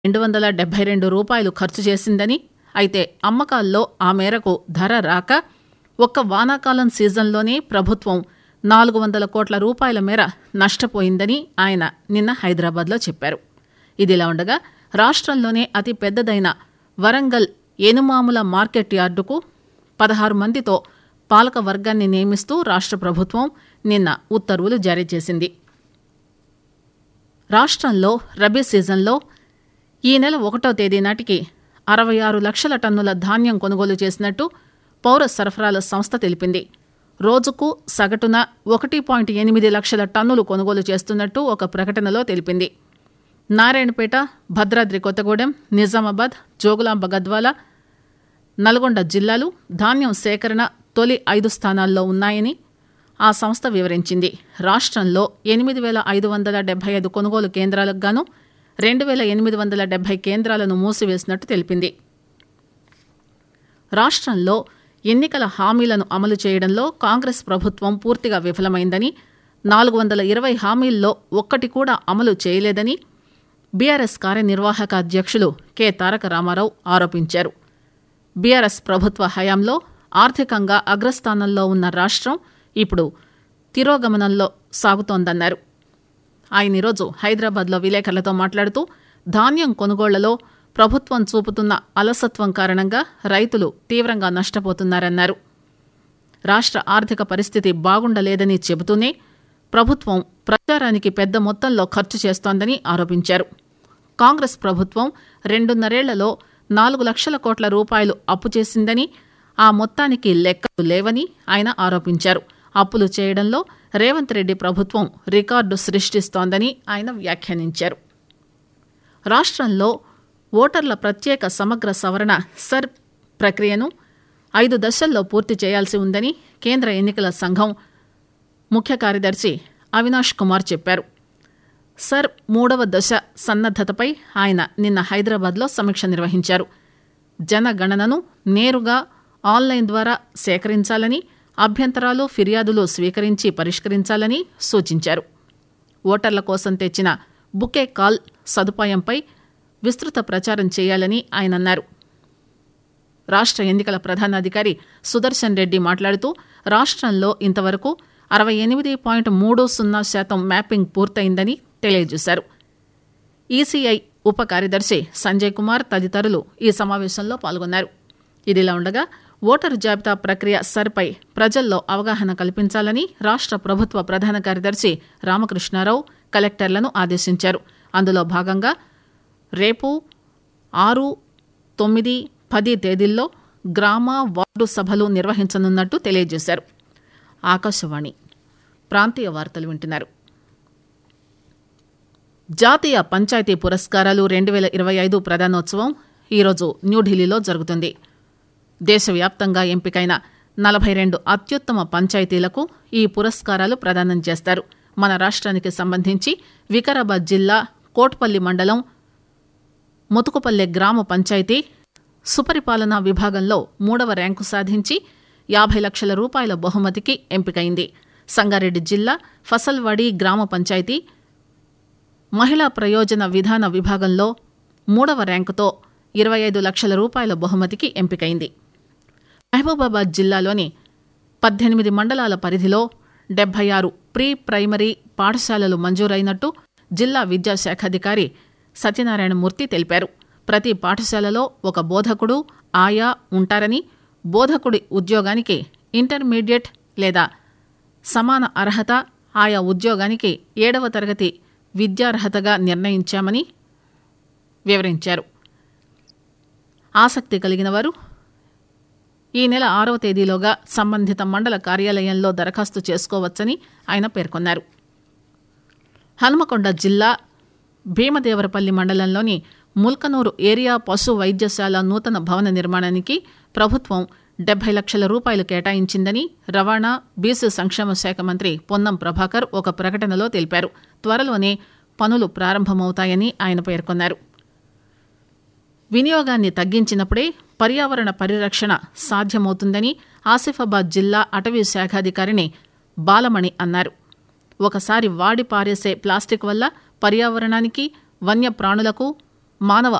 రెండు వందల డెబ్బై రెండు రూపాయలు ఖర్చు చేసిందని అయితే అమ్మకాల్లో ఆ మేరకు ధర రాక ఒక్క వానాకాలం సీజన్లోనే ప్రభుత్వం నాలుగు వందల కోట్ల రూపాయల మేర నష్టపోయిందని ఆయన నిన్న హైదరాబాద్లో చెప్పారు ఇదిలా ఉండగా రాష్ట్రంలోనే అతి పెద్దదైన వరంగల్ ఏనుమాముల మార్కెట్ యార్డుకు పదహారు మందితో పాలక వర్గాన్ని నియమిస్తూ రాష్ట్ర ప్రభుత్వం నిన్న ఉత్తర్వులు జారీ చేసింది రాష్ట్రంలో రబీ సీజన్లో ఈ నెల ఒకటో తేదీ నాటికి అరవై ఆరు లక్షల టన్నుల ధాన్యం కొనుగోలు చేసినట్టు పౌర సరఫరాల సంస్థ తెలిపింది రోజుకు సగటున ఒకటి పాయింట్ ఎనిమిది లక్షల టన్నులు కొనుగోలు చేస్తున్నట్టు ఒక ప్రకటనలో తెలిపింది నారాయణపేట భద్రాద్రి కొత్తగూడెం నిజామాబాద్ జోగులాంబ గద్వాల నల్గొండ జిల్లాలు ధాన్యం సేకరణ తొలి ఐదు స్థానాల్లో ఉన్నాయని ఆ సంస్థ వివరించింది రాష్ట్రంలో ఎనిమిది వేల ఐదు వందల డెబ్బై ఐదు కొనుగోలు కేంద్రాలకు గాను రెండు వేల ఎనిమిది వందల డెబ్బై కేంద్రాలను మూసివేసినట్టు తెలిపింది రాష్ట్రంలో ఎన్నికల హామీలను అమలు చేయడంలో కాంగ్రెస్ ప్రభుత్వం పూర్తిగా విఫలమైందని నాలుగు వందల ఇరవై హామీల్లో ఒక్కటి కూడా అమలు చేయలేదని బీఆర్ఎస్ కార్యనిర్వాహక అధ్యక్షులు కె తారక రామారావు ఆరోపించారు బీఆర్ఎస్ ప్రభుత్వ హయాంలో ఆర్థికంగా అగ్రస్థానంలో ఉన్న రాష్ట్రం ఇప్పుడు తిరోగమనంలో సాగుతోందన్నారు ఆయన ఈరోజు హైదరాబాద్లో విలేకరులతో మాట్లాడుతూ ధాన్యం కొనుగోళ్లలో ప్రభుత్వం చూపుతున్న అలసత్వం కారణంగా రైతులు తీవ్రంగా నష్టపోతున్నారన్నారు రాష్ట్ర ఆర్థిక పరిస్థితి బాగుండలేదని చెబుతూనే ప్రభుత్వం ప్రచారానికి పెద్ద మొత్తంలో ఖర్చు చేస్తోందని ఆరోపించారు కాంగ్రెస్ ప్రభుత్వం రెండున్నరేళ్లలో నాలుగు లక్షల కోట్ల రూపాయలు అప్పు చేసిందని ఆ మొత్తానికి లెక్కలు లేవని ఆయన ఆరోపించారు అప్పులు చేయడంలో రేవంత్ రెడ్డి ప్రభుత్వం రికార్డు సృష్టిస్తోందని ఆయన వ్యాఖ్యానించారు రాష్ట్రంలో ఓటర్ల ప్రత్యేక సమగ్ర సవరణ సర్ ప్రక్రియను ఐదు దశల్లో పూర్తి చేయాల్సి ఉందని కేంద్ర ఎన్నికల సంఘం ముఖ్య కార్యదర్శి అవినాష్ కుమార్ చెప్పారు సర్ మూడవ దశ సన్నద్దతపై ఆయన నిన్న హైదరాబాద్లో సమీక్ష నిర్వహించారు జనగణనను నేరుగా ఆన్లైన్ ద్వారా సేకరించాలని అభ్యంతరాలు ఫిర్యాదులు స్వీకరించి పరిష్కరించాలని సూచించారు ఓటర్ల కోసం తెచ్చిన బుకే కాల్ సదుపాయంపై విస్తృత ప్రచారం చేయాలని ఆయన అన్నారు రాష్ట్ర ఎన్నికల ప్రధానాధికారి సుదర్శన్ రెడ్డి మాట్లాడుతూ రాష్ట్రంలో ఇంతవరకు అరవై ఎనిమిది పాయింట్ మూడు సున్నా శాతం మ్యాపింగ్ పూర్తయిందని తెలియజేశారు ఈసీఐ ఉప కార్యదర్శి సంజయ్ కుమార్ తదితరులు ఈ సమావేశంలో పాల్గొన్నారు ఇదిలా ఉండగా ఓటరు జాబితా ప్రక్రియ సర్పై ప్రజల్లో అవగాహన కల్పించాలని రాష్ట్ర ప్రభుత్వ ప్రధాన కార్యదర్శి రామకృష్ణారావు కలెక్టర్లను ఆదేశించారు అందులో భాగంగా రేపు ఆరు తొమ్మిది పది తేదీల్లో గ్రామ వార్డు సభలు నిర్వహించనున్నట్టు తెలియజేశారు ఆకాశవాణి ప్రాంతీయ వార్తలు వింటున్నారు జాతీయ పంచాయతీ పురస్కారాలు రెండు వేల ఇరవై ఐదు ప్రధానోత్సవం ఈరోజు న్యూఢిల్లీలో జరుగుతుంది దేశవ్యాప్తంగా ఎంపికైన నలభై రెండు అత్యుత్తమ పంచాయతీలకు ఈ పురస్కారాలు ప్రదానం చేస్తారు మన రాష్ట్రానికి సంబంధించి వికారాబాద్ జిల్లా కోట్పల్లి మండలం ముతుకుపల్లె గ్రామ పంచాయతీ సుపరిపాలనా విభాగంలో మూడవ ర్యాంకు సాధించి యాభై లక్షల రూపాయల బహుమతికి ఎంపికైంది సంగారెడ్డి జిల్లా ఫసల్వాడి గ్రామ పంచాయతీ మహిళా ప్రయోజన విధాన విభాగంలో మూడవ ర్యాంకుతో ఇరవై ఐదు లక్షల రూపాయల బహుమతికి ఎంపికైంది మహబూబాబాద్ జిల్లాలోని పద్దెనిమిది మండలాల పరిధిలో డెబ్బై ఆరు ప్రీ ప్రైమరీ పాఠశాలలు మంజూరైనట్టు జిల్లా విద్యాశాఖాధికారి సత్యనారాయణమూర్తి తెలిపారు ప్రతి పాఠశాలలో ఒక బోధకుడు ఆయా ఉంటారని బోధకుడి ఉద్యోగానికి ఇంటర్మీడియట్ లేదా సమాన అర్హత ఆయా ఉద్యోగానికి ఏడవ తరగతి విద్యార్హతగా నిర్ణయించామని వివరించారు ఆసక్తి కలిగిన వారు ఈ నెల ఆరవ తేదీలోగా సంబంధిత మండల కార్యాలయంలో దరఖాస్తు చేసుకోవచ్చని ఆయన పేర్కొన్నారు హనుమకొండ జిల్లా భీమదేవరపల్లి మండలంలోని ముల్కనూరు ఏరియా పశు వైద్యశాల నూతన భవన నిర్మాణానికి ప్రభుత్వం డెబ్బై లక్షల రూపాయలు కేటాయించిందని రవాణా బీసీ సంక్షేమ శాఖ మంత్రి పొన్నం ప్రభాకర్ ఒక ప్రకటనలో తెలిపారు త్వరలోనే పనులు ప్రారంభమవుతాయని ఆయన పేర్కొన్నారు వినియోగాన్ని తగ్గించినప్పుడే పర్యావరణ పరిరక్షణ సాధ్యమవుతుందని ఆసిఫాబాద్ జిల్లా అటవీ శాఖాధికారిని బాలమణి అన్నారు ఒకసారి వాడి పారేసే ప్లాస్టిక్ వల్ల పర్యావరణానికి వన్యప్రాణులకు మానవ